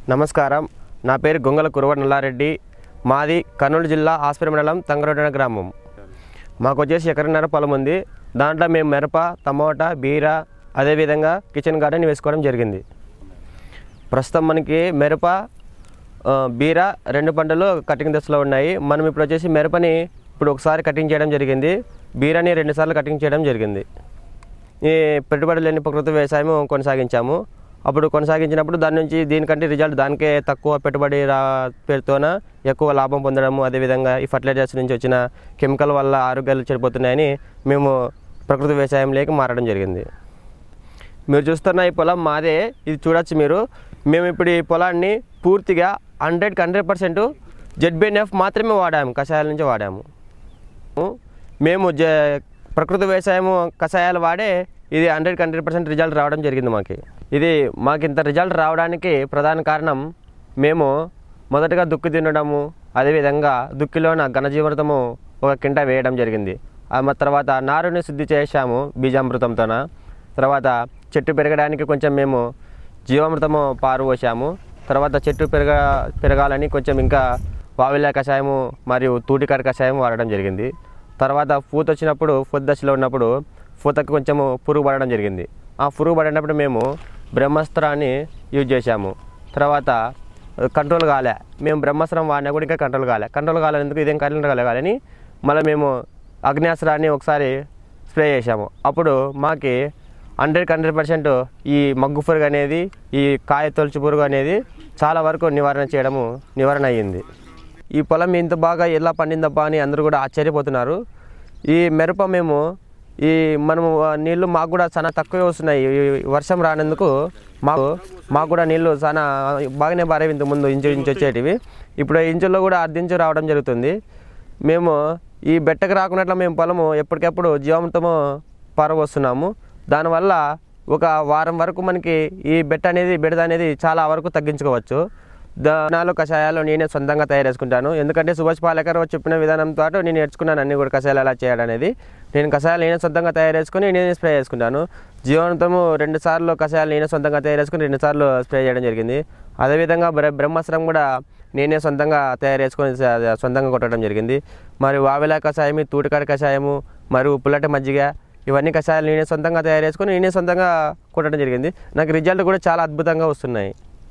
నమస్కారం నా పేరు గొంగల కురవ నల్లారెడ్డి మాది కర్నూలు జిల్లా ఆస్పరి మండలం తంగరోడ గ్రామం మాకు వచ్చేసి ఎకరన్నర పొలం ఉంది దాంట్లో మేము మిరప టమోటా బీర అదేవిధంగా కిచెన్ గార్డెన్ వేసుకోవడం జరిగింది ప్రస్తుతం మనకి మిరప ఆ, బీర రెండు పంటలు కటింగ్ దశలో ఉన్నాయి మనం ఇప్పుడు వచ్చేసి మిరపని ఇప్పుడు ఒకసారి కటింగ్ చేయడం జరిగింది బీరని రెండుసార్లు కటింగ్ చేయడం జరిగింది ఈ పెట్టుబడి లేని ప్రకృతి వ్యవసాయం కొనసాగించాము అప్పుడు కొనసాగించినప్పుడు దాని నుంచి దీనికంటే రిజల్ట్ దానికే తక్కువ పెట్టుబడి రా పేరుతోన ఎక్కువ లాభం పొందడము అదేవిధంగా ఈ ఫర్టిలైజర్స్ నుంచి వచ్చిన కెమికల్ వల్ల ఆరోగ్యాలు చెడిపోతున్నాయని మేము ప్రకృతి వ్యవసాయంలోకి మారడం జరిగింది మీరు చూస్తున్న ఈ పొలం మాదే ఇది చూడొచ్చు మీరు మేము ఇప్పుడు ఈ పొలాన్ని పూర్తిగా హండ్రెడ్కి హండ్రెడ్ పర్సెంట్ జెడ్బిఎన్ఎఫ్ మాత్రమే వాడాము కషాయాల నుంచి వాడాము మేము జ ప్రకృతి వ్యవసాయం కషాయాలు వాడే ఇది హండ్రెడ్కి హండ్రెడ్ పర్సెంట్ రిజల్ట్ రావడం జరిగింది మాకు ఇది మాకు ఇంత రిజల్ట్ రావడానికి ప్రధాన కారణం మేము మొదటగా దుక్కి తినడము అదేవిధంగా దుక్కిలోన ఘనజీవృతము ఒక కింట వేయడం జరిగింది ఆ మ- తర్వాత నారుని శుద్ధి చేశాము బీజామృతంతోన తర్వాత చెట్టు పెరగడానికి కొంచెం మేము జీవామృతము పారు పోసాము తర్వాత చెట్టు పెరగ పెరగాలని కొంచెం ఇంకా వావిల కషాయము మరియు తూటికాడ కషాయం వాడడం జరిగింది తర్వాత పూత వచ్చినప్పుడు పూత దశలో ఉన్నప్పుడు పూతకు కొంచెము పురుగు పడడం జరిగింది ఆ పురుగు పడినప్పుడు మేము బ్రహ్మాస్త్రాన్ని యూజ్ చేశాము తర్వాత కంట్రోల్ కాలే మేము బ్రహ్మాస్త్రం వాడినా కూడా ఇంకా కంట్రోల్ కాలే కంట్రోల్ కాలేందుకు ఇదేం కంట్రోల్ కాలే కాలని మళ్ళీ మేము అగ్నేస్త్రాన్ని ఒకసారి స్ప్రే చేశాము అప్పుడు మాకి హండ్రెడ్కి హండ్రెడ్ పర్సెంట్ ఈ మగ్గు పురుగు అనేది ఈ కాయ తొలచు పురుగు అనేది చాలా వరకు నివారణ చేయడము నివారణ అయ్యింది ఈ పొలం ఇంత బాగా ఎలా పండిందబ్బా అని అందరూ కూడా ఆశ్చర్యపోతున్నారు ఈ మిరప మేము ఈ మనము ఆ, నీళ్లు మాకు కూడా చాలా తక్కువే వస్తున్నాయి ఈ వర్షం రానందుకు మాకు మాకు కూడా నీళ్లు చాలా బాగానే బారేవి ఇంత ముందు ఇంచు ఇంచు వచ్చేటివి ఇప్పుడు ఇంచుల్లో కూడా అర్ధించు రావడం జరుగుతుంది మేము ఈ బెట్టకు రాకున్నట్లు మేము పొలము ఎప్పటికప్పుడు జీవామృతము పారవస్తున్నాము దానివల్ల ఒక వారం వరకు మనకి ఈ బెట్ట అనేది బెడద అనేది చాలా వరకు తగ్గించుకోవచ్చు దానాలు కషాయాలు నేనే సొంతంగా తయారు చేసుకుంటాను ఎందుకంటే సుభాష్ పాలేకర్ చెప్పిన విధానంతో నేను నేర్చుకున్నాను అన్ని కూడా కషాయాలు ఎలా చేయాలి అనేది నేను కషాయాలు నేనే సొంతంగా తయారు చేసుకుని నేనే స్ప్రే చేసుకుంటాను జీవనంతము రెండు సార్లు కషాయాలు నేనే సొంతంగా తయారు చేసుకుని రెండు సార్లు స్ప్రే చేయడం జరిగింది అదేవిధంగా బ్ర బ్రహ్మాస్త్రం కూడా నేనే సొంతంగా తయారు చేసుకొని స- సొంతంగా కొట్టడం జరిగింది మరి వావిలా కషాయము తూటికాడ కషాయము మరియు పుల్లటి మజ్జిగ ఇవన్నీ కషాయాలు నేనే సొంతంగా తయారు చేసుకొని నేనే సొంతంగా కొట్టడం జరిగింది నాకు రిజల్ట్ కూడా చాలా అద్భుతంగా వస్తున్నాయి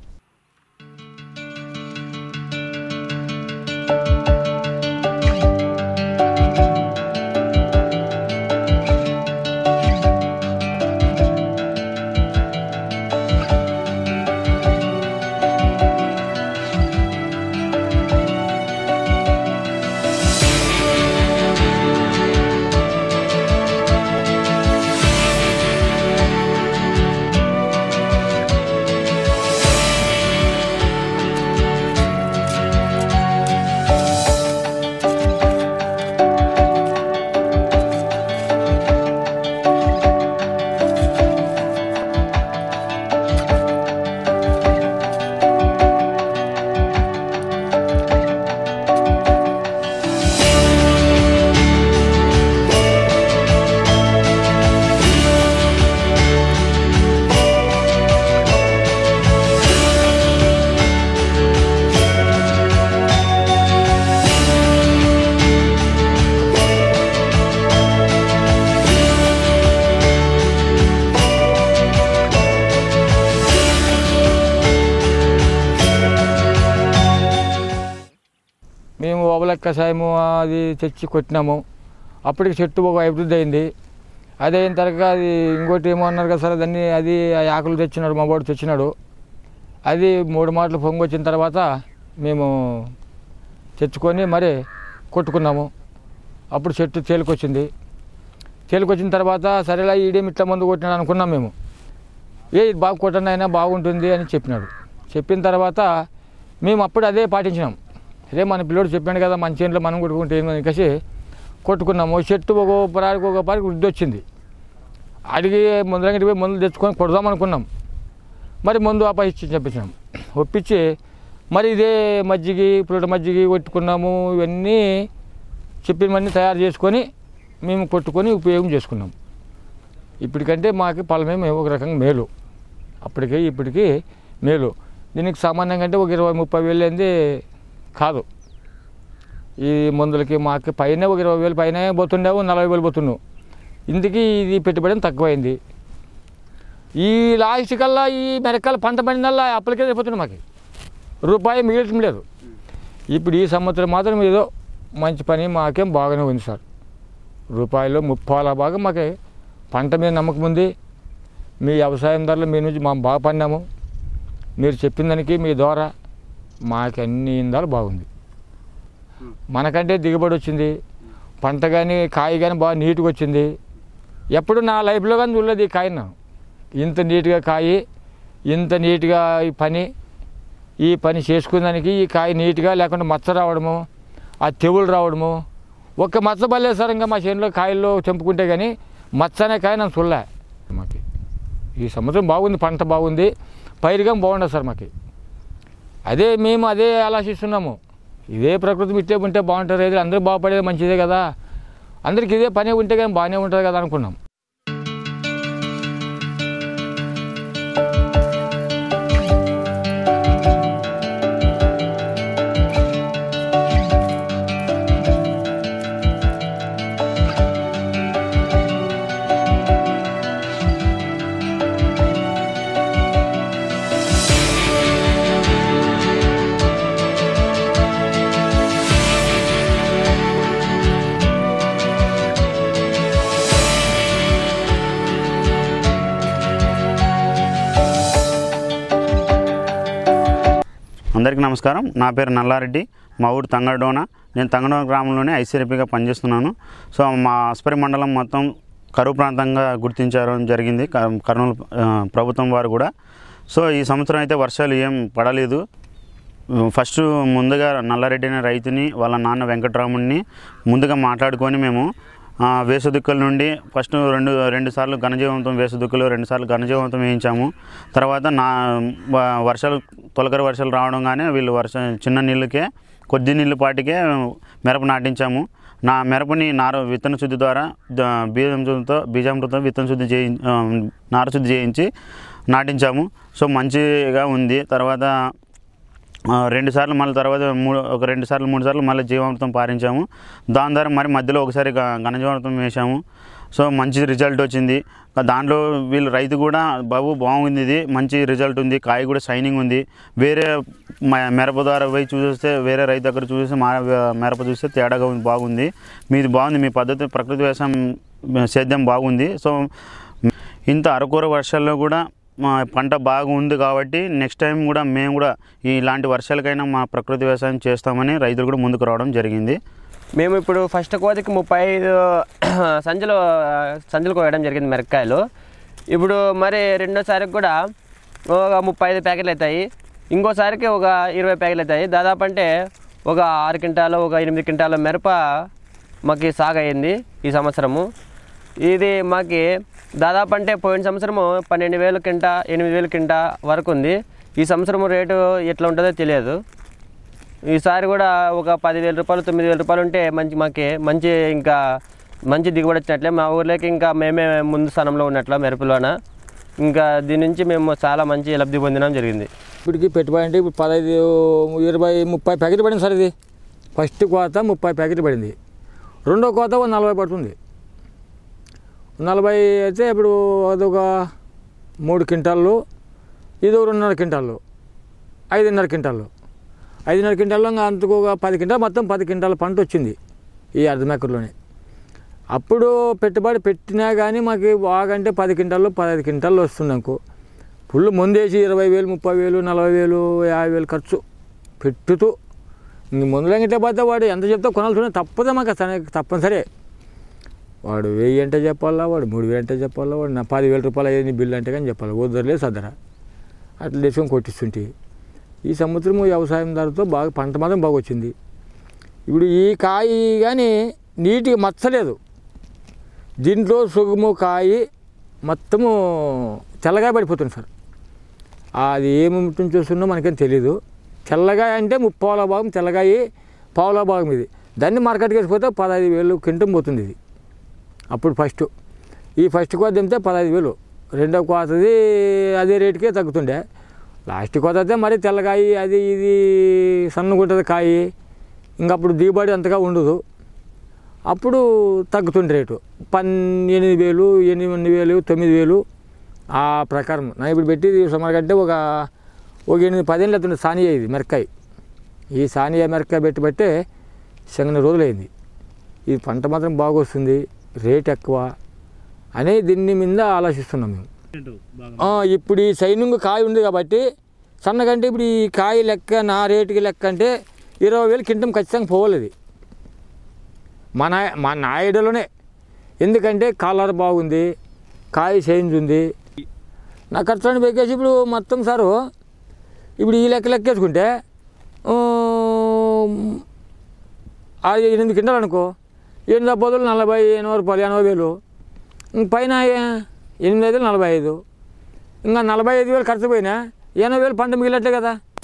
మేము ఓబల కషాయము అది తెచ్చి కొట్టినాము అప్పటికి చెట్టు ఒక అభివృద్ధి అయింది అది అయిన తర్వాత అది ఇంకోటి ఏమో అన్నారు కదా సార్ దాన్ని అది ఆ ఆకులు తెచ్చినాడు మా వాడు తెచ్చినాడు అది మూడు మాటలు పొంగి వచ్చిన తర్వాత మేము తెచ్చుకొని మరి కొట్టుకున్నాము అప్పుడు చెట్టు తేలికొచ్చింది తేలికొచ్చిన తర్వాత సరేలా ఈడేమి ఇట్లా మందు కొట్టినాడు అనుకున్నాం మేము ఏ ఇది బాగా కొట్టండి అయినా బాగుంటుంది అని చెప్పినాడు చెప్పిన తర్వాత మేము అప్పుడు అదే పాటించినాం అదే మన పిల్లోడు చెప్పాడు కదా మంచి ఇంట్లో మనం కొట్టుకుంటే ఏమని కసి కొట్టుకున్నాము చెట్టు ఒక పరాడికి ఒక పారికి వృద్ధి వచ్చింది అడిగి ముందరంగటి పోయి మందులు తెచ్చుకొని కొడదాం అనుకున్నాం మరి మందు ఆపాయించి చెప్పించాం ఒప్పించి మరి ఇదే మజ్జిగి పుల్లటి మజ్జిగి కొట్టుకున్నాము ఇవన్నీ చెప్పినవన్నీ తయారు చేసుకొని మేము కొట్టుకొని ఉపయోగం చేసుకున్నాం ఇప్పటికంటే మాకు పొలమే మేము ఒక రకంగా మేలు అప్పటికి ఇప్పటికి మేలు దీనికి సామాన్యంగా అంటే ఒక ఇరవై ముప్పై వేలు ఏంది కాదు ఈ మందులకి మాకు పైన ఒక ఇరవై వేలు పైన పోతుండేవు నలభై వేలు పోతున్నావు ఇందుకు ఇది పెట్టుబడి తక్కువైంది ఈ లాస్ట్ కల్లా ఈ మెరకాల పంట పండినల్లా అప్పటికే అయిపోతుంది మాకు రూపాయి మిగలటం లేదు ఇప్పుడు ఈ సంవత్సరం మాత్రం ఏదో మంచి పని మాకేం బాగానే ఉంది సార్ రూపాయలు ముప్పాల భాగం మాకే పంట మీద నమ్మకం ఉంది మీ వ్యవసాయం ధరలు మీ నుంచి మేము బాగా పడినాము మీరు చెప్పిన దానికి మీ ద్వారా మాకు అన్ని ఇందాలు బాగుంది మనకంటే దిగుబడి వచ్చింది పంట కానీ కాయ కానీ బాగా నీట్గా వచ్చింది ఎప్పుడు నా లైఫ్లో కానీ చూడలేదు ఈ కాయను ఇంత నీట్గా కాయి ఇంత నీట్గా ఈ పని ఈ పని చేసుకునేదానికి ఈ కాయ నీట్గా లేకుండా మచ్చ రావడము ఆ తెగులు రావడము ఒక్క మచ్చ బలేదు సార్ ఇంకా మా చేనులో కాయల్లో తెంపుకుంటే కానీ మచ్చ అనే కాయ నన్ను చూడలే మాకు ఈ సంవత్సరం బాగుంది పంట బాగుంది పైరుగా బాగుండదు సార్ మాకు అదే మేము అదే ఆలోచిస్తున్నాము ఇదే ప్రకృతి ఇట్టే ఉంటే బాగుంటుంది రైతులు అందరూ బాగుపడేది మంచిదే కదా అందరికి ఇదే పని ఉంటే కానీ బాగానే ఉంటుంది కదా అనుకున్నాం అందరికీ నమస్కారం నా పేరు నల్లారెడ్డి మా ఊరు తంగడోన నేను తంగడోన గ్రామంలోనే ఐసీఆర్పీగా పనిచేస్తున్నాను సో మా ఆస్పరి మండలం మొత్తం కరువు ప్రాంతంగా గుర్తించారు జరిగింది క- కర్నూలు ఆ, ప్రభుత్వం వారు కూడా సో ఈ సంవత్సరం అయితే వర్షాలు ఏం పడలేదు ఫస్ట్ ముందుగా నల్లారెడ్డి అనే రైతుని వాళ్ళ నాన్న వెంకటరాముడిని ముందుగా మాట్లాడుకొని మేము ఆ, వేసదుక్కల నుండి ఫస్ట్ రెండు రెండు సార్లు ఘనజీవంతం వేసదుక్కలు రెండు సార్లు ఘనజీవంతం వేయించాము తర్వాత నా వ- వర్షాలు తొలకరి వర్షాలు రావడంగానే వీళ్ళు వర్ష చిన్న నీళ్ళకే కొద్ది నీళ్ళ పాటికే మిరప నాటించాము నా మిరపని నార విత్తన శుద్ధి ద్వారా ద- బీజామృతంతో బీజామృతం విత్తన శుద్ధి చేయి ఆ, నార శుద్ధి చేయించి నాటించాము సో మంచిగా ఉంది తర్వాత ఆ, రెండు సార్లు మళ్ళీ తర్వాత మూడు ఒక రెండు సార్లు మూడు సార్లు మళ్ళీ జీవామృతం పారించాము దాని ద్వారా మరి మధ్యలో ఒకసారి గ- ఘనజీవామృతం వేసాము సో మంచి రిజల్ట్ వచ్చింది దాంట్లో వీళ్ళు రైతు కూడా బాబు బాగుంది ఇది మంచి రిజల్ట్ ఉంది కాయ కూడా షైనింగ్ ఉంది వేరే మ- మిరప ద్వారా పోయి చూస్తే వేరే రైతు దగ్గర చూస్తే మా మిరప చూస్తే తేడాగా ఉంది బాగుంది మీది బాగుంది మీ పద్ధతి ప్రకృతి వ్యవసాయం సేద్యం బాగుంది సో ఇంత అరకూర వర్షాల్లో కూడా మా పంట బాగుంది కాబట్టి నెక్స్ట్ టైం కూడా మేము కూడా ఇలాంటి వర్షాలకైనా మా ప్రకృతి వ్యవసాయం చేస్తామని రైతులు కూడా ముందుకు రావడం జరిగింది మేము ఇప్పుడు ఫస్ట్ కోతికి ముప్పై ఐదు సంచులు సంచులు కోయడం జరిగింది మిరపకాయలు ఇప్పుడు మరి రెండోసారికి కూడా ఒక ముప్పై ఐదు ప్యాకెట్లు అవుతాయి ఇంకోసారికి ఒక ఇరవై ప్యాకెట్లు అవుతాయి దాదాపు అంటే ఒక ఆరు క్వింటాలు ఒక ఎనిమిది క్వింటాల మిరప మాకు సాగు అయింది ఈ సంవత్సరము ఇది మాకి దాదాపు అంటే పోయిన సంవత్సరము పన్నెండు వేలు కింట ఎనిమిది వేలు కింట వరకు ఉంది ఈ సంవత్సరం రేటు ఎట్లా ఉంటుందో తెలియదు ఈసారి కూడా ఒక పదివేల రూపాయలు తొమ్మిది వేల రూపాయలు ఉంటే మంచి మాకి మంచి ఇంకా మంచి దిగుబడి వచ్చినట్లే మా ఊర్లోకి ఇంకా మేమే ముందు స్థానంలో ఉన్నట్ల మెరుపులోన ఇంకా దీని నుంచి మేము చాలా మంచి లబ్ధి పొందడం జరిగింది ఇప్పటికి పెట్టుబడి అంటే ఇప్పుడు పదహైదు ఇరవై ముప్పై ప్యాకెట్లు పడింది సార్ ఇది ఫస్ట్ కోత ముప్పై ప్యాకెట్లు పడింది రెండో కోత ఒక నలభై పడుతుంది నలభై అయితే ఇప్పుడు అదొక మూడు క్వింటాళ్ళు ఇది ఒక రెండున్నర క్వింటాళ్ళు ఐదున్నర క్వింటాళ్ళు ఐదున్నర క్వింటాల్లో ఇంకా అంతకు ఒక పది క్వింటాలు మొత్తం పది క్వింటాల పంట వచ్చింది ఈ అర్ధమేకర్లోనే అప్పుడు పెట్టుబడి పెట్టినా కానీ మాకు బాగంటే పది క్వింటాల్లో పదహైదు క్వింటాల్లో వస్తుంది అనుకో ఫుల్ ముందేసి ఇరవై వేలు ముప్పై వేలు నలభై వేలు యాభై వేలు ఖర్చు పెట్టుతూ ఇంక ముందులంగితే పోతే వాడు ఎంత చెప్తా కొనాల్సిన తప్పదే మాకు అసలు తప్పనిసరి వాడు వెయ్యి అంటే చెప్పాలా వాడు మూడు వేలు అంటే చెప్పాలా వాడు నా పదివేల రూపాయలు అయ్యేది నీ బిల్లు అంటే కానీ చెప్పాలి వద్దరులే సదరా అట్లా తీసుకొని కొట్టిస్తుంటే ఈ సంవత్సరం వ్యవసాయం ధరతో బాగా పంట మాత్రం బాగా వచ్చింది ఇప్పుడు ఈ కాయ కానీ నీటికి మచ్చలేదు దీంట్లో సుగము కాయి మొత్తము తెల్లగా పడిపోతుంది సార్ అది ఏమిటి చూస్తున్నా మనకేం తెలియదు తెల్లగా అంటే ముప్పావుల భాగం తెల్లగాయి పావుల భాగం ఇది దాన్ని మార్కెట్కి వేసిపోతే పదహైదు వేలు కింటం పోతుంది ఇది అప్పుడు ఫస్ట్ ఈ ఫస్ట్ కోత దింపితే పదహైదు వేలు రెండో కోతది అదే రేటుకే తగ్గుతుండే లాస్ట్కి వదిలితే మరి తెల్లకాయ అది ఇది సన్నగుంటుంది కాయ ఇంకప్పుడు దిగుబడి అంతగా ఉండదు అప్పుడు తగ్గుతుంది రేటు పన్ ఎనిమిది వేలు ఎనిమిది వేలు తొమ్మిది వేలు ఆ ప్రకారం నా ఇప్పుడు పెట్టేది సుమారు కంటే ఒక ఒక ఎనిమిది పదేళ్ళు అవుతుంది సానియా ఇది మిరకాయ ఈ సానియా మిరకాయ పెట్టి బట్టే శంగన రోజులైంది ఈ పంట మాత్రం బాగా వస్తుంది రేట్ ఎక్కువ అనే దీన్ని మీద ఆలోచిస్తున్నాం మేము ఆ, ఇప్పుడు ఈ సైనింగ్ కాయ ఉంది కాబట్టి సన్నగంటే ఇప్పుడు ఈ కాయ లెక్క నా రేటుకి లెక్క అంటే ఇరవై వేలు కింటం ఖచ్చితంగా పోవాలి మన మా నా ఐడియాలోనే ఎందుకంటే కలర్ బాగుంది కాయ చేంజ్ ఉంది నా ఖర్చు పెరిగేసి ఇప్పుడు మొత్తం సారు ఇప్పుడు ఈ లెక్క లెక్కేసుకుంటే ఆ, అది ఎనిమిది కింటాలు అనుకో ఎనిమిది బదులు నలభై ఎనభై రూపాయలు ఎనభై వేలు ఇంక పైన ఎనిమిది ఐదు నలభై ఐదు ఇంకా నలభై ఐదు వేలు ఖర్చు పోయినా ఎనభై వేలు పంట మిగిలినట్లే కదా